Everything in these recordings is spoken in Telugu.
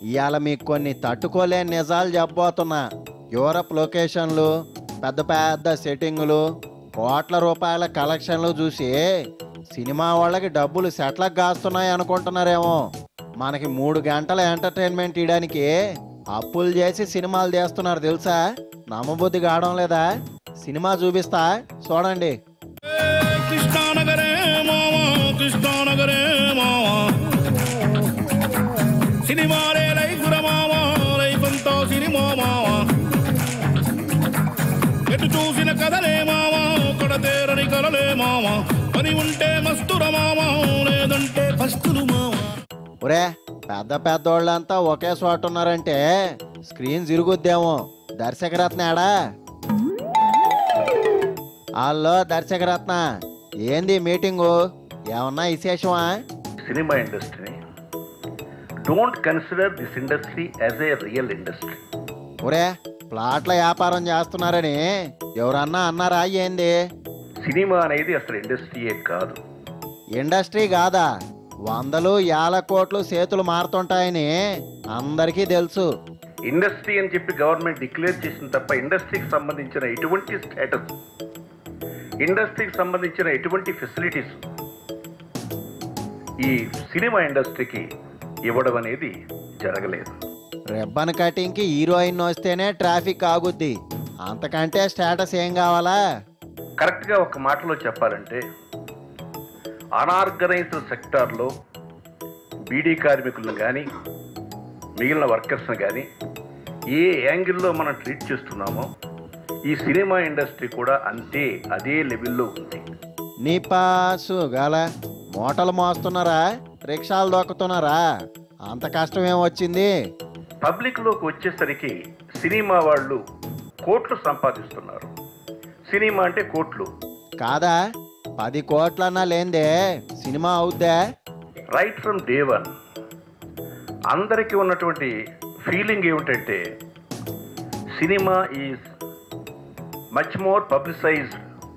ఇవాళ మీకు కొన్ని తట్టుకోలేని నిజాలు చెప్పబోతున్నా యూరప్ లొకేషన్లు పెద్ద పెద్ద సెట్టింగులు కోట్ల రూపాయల కలెక్షన్లు చూసి సినిమా వాళ్ళకి డబ్బులు సెట్లకు కాస్తున్నాయి అనుకుంటున్నారేమో మనకి మూడు గంటల ఎంటర్టైన్మెంట్ ఇవ్వడానికి అప్పులు చేసి సినిమాలు తీస్తున్నారు తెలుసా నమ్మబుద్ధి కావడం లేదా సినిమా చూపిస్తా చూడండి కృష్ణానగరే మామ కృష్ణానగరే మామ సినిమాలే లైఫుర మామ లైఫ్ అంతా సినిమా మామ ఎటు చూసిన కథలే మామ కొడతేరని కలలే మామ పని ఉంటే మస్తుర మామ లేదంటే పస్తులు మామ ఒరే పెద్ద పెద్దోళ్ళంతా ఒకే చోట ఉన్నారంటే స్క్రీన్ తిరుగుద్దేమో దర్శకరత్న ఏడా హలో దర్శకరత్న ఏంది మీటింగు ఏమన్నా విశేషమా సినిమా ఇండస్ట్రీని don't consider this industry as a real industry ఒరే ప్లాట్ల వ్యాపారం చేస్తున్నారని ఎవరన్నా అన్నారా ఏంది సినిమా అనేది అసలు ఇండస్ట్రీయే కాదు ఇండస్ట్రీ కాదా వందలు యాల కోట్లు చేతులు మారుతుంటాయని అందరికీ తెలుసు ఇండస్ట్రీ అని చెప్పి గవర్నమెంట్ డిక్లేర్ చేసిన తప్ప ఇండస్ట్రీకి సంబంధించిన ఎటువంటి స్టేటస్ ఇండస్ట్రీకి సంబంధించిన ఎటువంటి ఫెసిలిటీస్ ఈ సినిమా ఇండస్ట్రీకి ఇవ్వడం అనేది జరగలేదు రిబ్బన్ కటింగ్కి హీరోయిన్ వస్తేనే ట్రాఫిక్ ఆగుద్ది అంతకంటే స్టేటస్ ఏం కావాలా కరెక్ట్గా ఒక మాటలో చెప్పాలంటే అనార్గనైజ్డ్ సెక్టార్లో బీడీ కార్మికులను కానీ మిగిలిన వర్కర్స్ని కానీ ఏ యాంగిల్లో మనం ట్రీట్ చేస్తున్నామో ఈ సినిమా ఇండస్ట్రీ కూడా అంతే అదే లెవెల్లో ఉంది నీ పాసు గాల మూటలు మోస్తున్నారా రిక్షాలు దొక్కుతున్నారా అంత కష్టం ఏం వచ్చింది పబ్లిక్లోకి వచ్చేసరికి సినిమా వాళ్ళు కోట్లు సంపాదిస్తున్నారు సినిమా అంటే కోట్లు కాదా పది కోట్లన్నా లేందే సినిమా అవుద్దా రైట్ ఫ్రమ్ డే వన్ అందరికీ ఉన్నటువంటి ఫీలింగ్ ఏమిటంటే cinema is much more publicized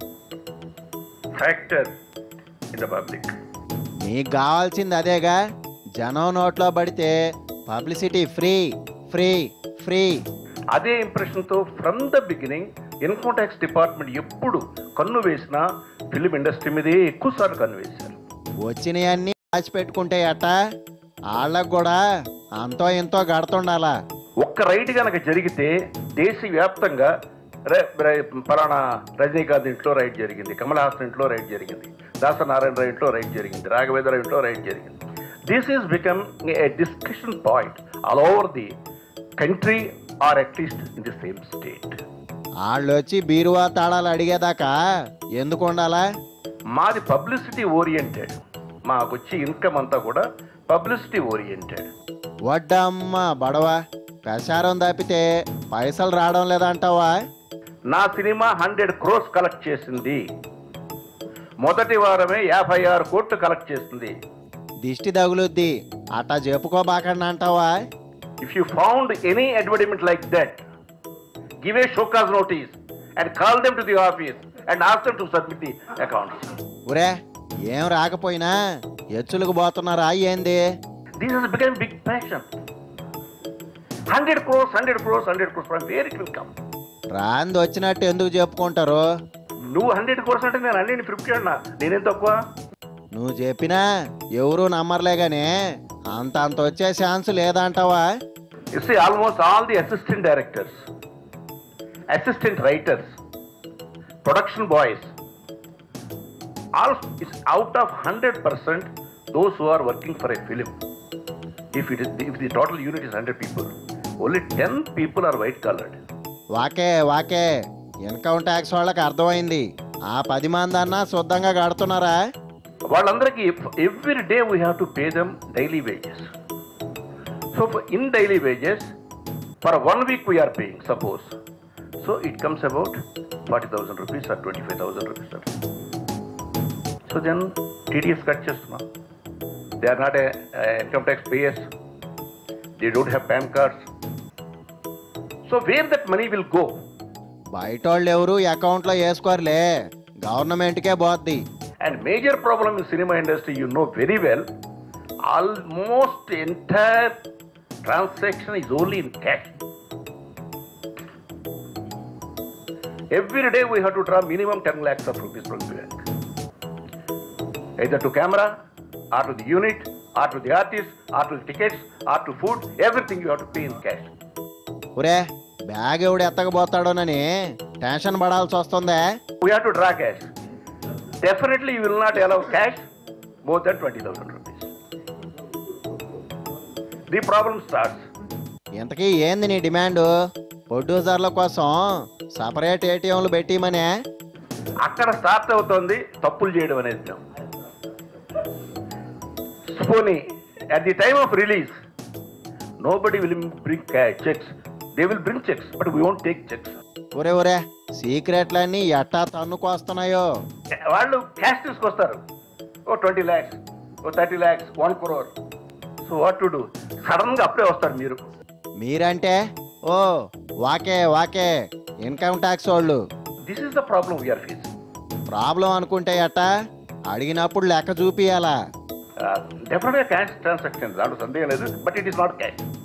factor in the public నీకు కావాల్సింది అదేగా జనం నోట్లో పడితే పబ్లిసిటీ ఫ్రీ ఫ్రీ ఫ్రీ అదే ఇంప్రెషన్తో from the beginning income tax department ఎప్పుడు కన్ను వేసినా ఫిలిం ఇండస్ట్రీ మీదే ఎక్కువసార్లు కన్ను వేశారు వచ్చినవన్నీ దాచిపెట్టుకుంటే అట్ట వాళ్ళకు కూడా అంతో ఇంతో గడుతుండాలా ఒక్క రైడ్ కనుక జరిగితే దేశవ్యాప్తంగా రే- రే- పలానా రజనీకాంత్ ఇంట్లో రైడ్ జరిగింది కమల్ హాసన్ ఇంట్లో రైడ్ జరిగింది దాసనారాయణ రావు ఇంట్లో రైడ్ జరిగింది రాఘవేంద్ర ఇంట్లో రైడ్ జరిగింది this is become a discussion point all over the country or at least in the same state వాళ్ళు వచ్చి బీరువా తాళాలు అడిగేదాకా ఎందుకు ఉండాలా మాది పబ్లిసిటీ ఓరియంటెడ్ మాకు వచ్చే ఇన్కమ్ అంతా కూడా పబ్లిసిటీ ఓరియంటెడ్ వడ్డమ్మ బడవ ప్రచారం తప్పితే పైసలు రావడం లేదంటావా నా సినిమా హండ్రెడ్ క్రోస్ కలెక్ట్ చేసింది మొదటి వారమే యాభై ఆరు కోట్లు కలెక్ట్ చేసింది దిష్టి తగులుద్ది అట్టా చెప్పుకోబాకండి అంటావా if you found any advertisement like that give a show cause notice and call them to the office and ask them to submit the accounts ఒరే ఏం రాకపోయినా ఎచ్చులకు పోతున్నారా ఏంది this is become big passion hundred crores hundred crores hundred crores from where it will come రాంది వచ్చినట్టు ఎందుకు చెప్పుకుంటారు నువ్వు హండ్రెడ్ క్రోస్ అంటే నేను హండ్రెడ్ ఫిఫ్టీ అన్నా నేనేం తక్కువ నువ్వు చెప్పినా ఎవరు నమ్మర్లే గాని అంత అంత వచ్చే ఛాన్స్ లేదంటావా You see, almost all the assistant directors, assistant writers, production boys, all is out of 100% those who are working for a film. If it is if the total unit is 100 people, only 10 people are white collared. Okay okay income tax వాళ్ళకి అర్థమైంది ఆ పది మంది అన్నా శుద్ధంగా కడుతున్నారా వాళ్ళందరికీ every day we have to pay them daily wages so in daily wages for one week we are paying suppose so it comes about forty thousand rupees or twenty five thousand rupees sir so then TDS cut చేస్తున్నాం they are not income tax payers they don't have PAN cards so where that money will go బయట వాళ్ళు ఎవరు అకౌంట్లో వేసుకోరులే గవర్నమెంట్కే పోద్ది And major problem in cinema industry, you know very well, almost entire transaction is only in cash. Every day we have to draw minimum 10 lakhs of rupees from the bank. Either to camera, or to the unit, or to the artist, or to the tickets, or to food, everything you have to pay in cash. ఒరే బ్యాగ్ ఎవడు ఎత్తకపోతాడోనని టెన్షన్ పడాల్సి వస్తుందే We have to draw cash. Definitely you will not allow cash more than 20,000 rupees. The problem starts. ఇంతకీ ఏంది నీ డిమాండ్ ప్రొడ్యూసర్ల కోసం సపరేట్ ఏటీఎంలు పెట్టిమనే అక్కడ స్టార్ట్ అవుతోంది తప్పులు చేయడం అనేది పోనీ at the time of release nobody will bring cheques they will bring cheques but we won't take cheques ఒరే ఒరే సీక్రెట్లన్నీ ఎట్టా తన్నుకొస్తున్నాయో వాళ్ళు క్యాష్ తీసుకొస్తారు ఓ ట్వంటీ ల్యాక్స్ ఓ thirty lakhs one crore so what to do sudden గా అప్పుడే వస్తారు మీరు మీరంటే ఓ వాకే వాకే ఇన్కమ్ ట్యాక్స్ వాళ్ళు this is the problem we are face problem అనుకుంటే ఎట్టా అడిగినప్పుడు లెక్క చూపియాలా డెఫినెట్గా క్యాష్ ట్రాన్సాక్షన్ దాంట్లో సందేహం లేదు but it is not cash